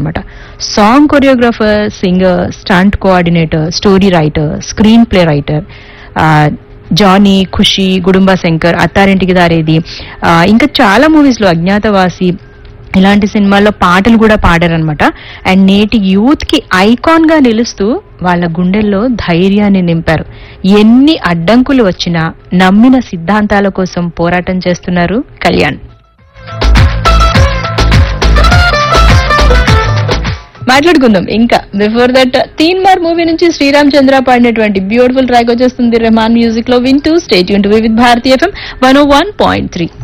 అనమాట song choreographer singer stunt coordinator story writer screenplay writer Johnny Kushi Gudumba Shankar Attarintiki Daredi ఆ, ఇంకా చాలా మూవీస్ లో అజ్ఞాతవాసి ఇలాంటి సినిమాల్లో పాటలు కూడా పాడారనమాట అండ్ నేటి యూత్ కి ఐకాన్ గా నిలుస్తూ వాళ్ళ గుండెల్లో ధైర్యాన్ని నింపారు ఎన్ని అడ్డంకులు వచ్చినా నమ్మిన సిద్ధాంతాల కోసం పోరాటం చేస్తున్నారు కళ్యాణ్ మాట్లాడుకుందాం ఇంకా బిఫోర్ దట్ తీన్ మార్ మూవీ నుంచి శ్రీరామ్ చంద్ర పాడినటువంటి బ్యూటిఫుల్ ట్రాక్ వచ్చేస్తుంది రెహమాన్ మ్యూజిక్ లో వింటూ స్టేట్ యూన్ to with Bharati FM one o one point three